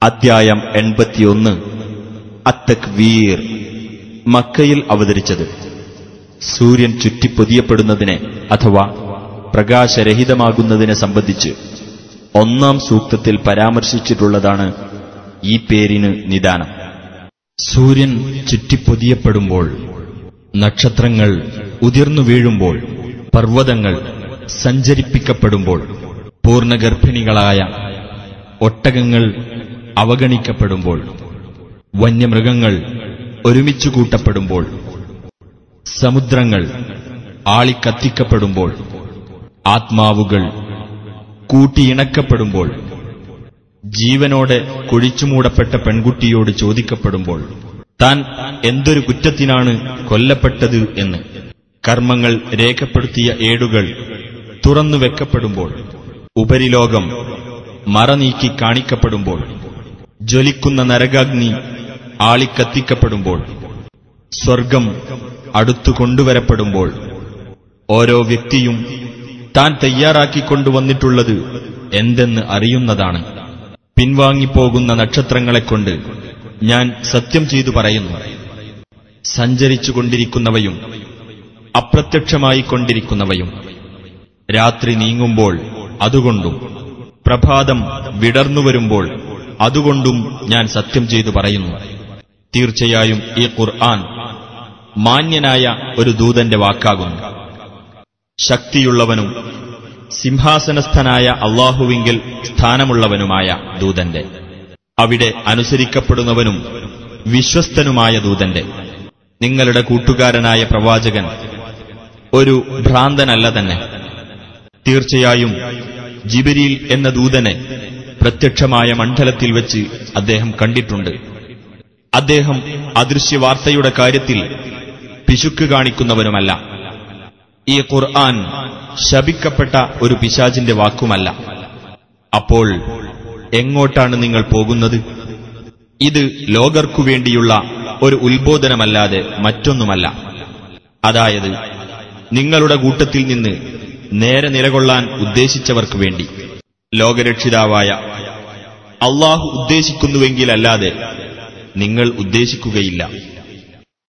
അദ്ധ്യായം എൺപത്തിയൊന്ന് അത്തക്വീർ മക്കയിൽ അവതരിച്ചത് സൂര്യൻ ചുറ്റിപ്പൊതിയപ്പെടുന്നതിനെ അഥവാ പ്രകാശരഹിതമാകുന്നതിനെ സംബന്ധിച്ച് ഒന്നാം സൂക്തത്തിൽ പരാമർശിച്ചിട്ടുള്ളതാണ് ഈ പേരിന് നിദാനം സൂര്യൻ ചുറ്റിപ്പൊതിയപ്പെടുമ്പോൾ നക്ഷത്രങ്ങൾ ഉതിർന്നു വീഴുമ്പോൾ പർവ്വതങ്ങൾ സഞ്ചരിപ്പിക്കപ്പെടുമ്പോൾ പൂർണ്ണഗർഭിണികളായ ഒട്ടകങ്ങൾ അവഗണിക്കപ്പെടുമ്പോൾ വന്യമൃഗങ്ങൾ ഒരുമിച്ചു കൂട്ടപ്പെടുമ്പോൾ സമുദ്രങ്ങൾ ആളിക്കത്തിക്കപ്പെടുമ്പോൾ ആത്മാവുകൾ കൂട്ടിയിണക്കപ്പെടുമ്പോൾ ജീവനോടെ കുഴിച്ചുമൂടപ്പെട്ട പെൺകുട്ടിയോട് ചോദിക്കപ്പെടുമ്പോൾ താൻ എന്തൊരു കുറ്റത്തിനാണ് കൊല്ലപ്പെട്ടത് എന്ന് കർമ്മങ്ങൾ രേഖപ്പെടുത്തിയ ഏടുകൾ തുറന്നു വെക്കപ്പെടുമ്പോൾ ഉപരിലോകം മറനീക്കി കാണിക്കപ്പെടുമ്പോൾ ജ്വലിക്കുന്ന നരകാഗ്നി ആളിക്കത്തിക്കപ്പെടുമ്പോൾ സ്വർഗം അടുത്തു കൊണ്ടുവരപ്പെടുമ്പോൾ ഓരോ വ്യക്തിയും താൻ തയ്യാറാക്കിക്കൊണ്ടുവന്നിട്ടുള്ളത് എന്തെന്ന് അറിയുന്നതാണ് പിൻവാങ്ങിപ്പോകുന്ന നക്ഷത്രങ്ങളെക്കൊണ്ട് ഞാൻ സത്യം ചെയ്തു പറയുന്നു സഞ്ചരിച്ചുകൊണ്ടിരിക്കുന്നവയും അപ്രത്യക്ഷമായിക്കൊണ്ടിരിക്കുന്നവയും രാത്രി നീങ്ങുമ്പോൾ അതുകൊണ്ടും പ്രഭാതം വിടർന്നുവരുമ്പോൾ അതുകൊണ്ടും ഞാൻ സത്യം ചെയ്തു പറയുന്നു തീർച്ചയായും ഈ ഖുർആൻ മാന്യനായ ഒരു ദൂതന്റെ വാക്കാകുന്നു ശക്തിയുള്ളവനും സിംഹാസനസ്ഥനായ അള്ളാഹുവിങ്കിൽ സ്ഥാനമുള്ളവനുമായ ദൂതന്റെ അവിടെ അനുസരിക്കപ്പെടുന്നവനും വിശ്വസ്തനുമായ ദൂതന്റെ നിങ്ങളുടെ കൂട്ടുകാരനായ പ്രവാചകൻ ഒരു ഭ്രാന്തനല്ല തന്നെ തീർച്ചയായും ജിബിരിൽ എന്ന ദൂതനെ പ്രത്യക്ഷമായ മണ്ഡലത്തിൽ വെച്ച് അദ്ദേഹം കണ്ടിട്ടുണ്ട് അദ്ദേഹം അദൃശ്യവാർത്തയുടെ കാര്യത്തിൽ പിശുക്ക് കാണിക്കുന്നവനുമല്ല ഈ ഖുർആൻ ശപിക്കപ്പെട്ട ഒരു പിശാചിന്റെ വാക്കുമല്ല അപ്പോൾ എങ്ങോട്ടാണ് നിങ്ങൾ പോകുന്നത് ഇത് ലോകർക്കു വേണ്ടിയുള്ള ഒരു ഉത്ബോധനമല്ലാതെ മറ്റൊന്നുമല്ല അതായത് നിങ്ങളുടെ കൂട്ടത്തിൽ നിന്ന് നേരെ നിലകൊള്ളാൻ ഉദ്ദേശിച്ചവർക്ക് വേണ്ടി ലോകരക്ഷിതാവായ അള്ളാഹു ഉദ്ദേശിക്കുന്നുവെങ്കിലല്ലാതെ നിങ്ങൾ ഉദ്ദേശിക്കുകയില്ല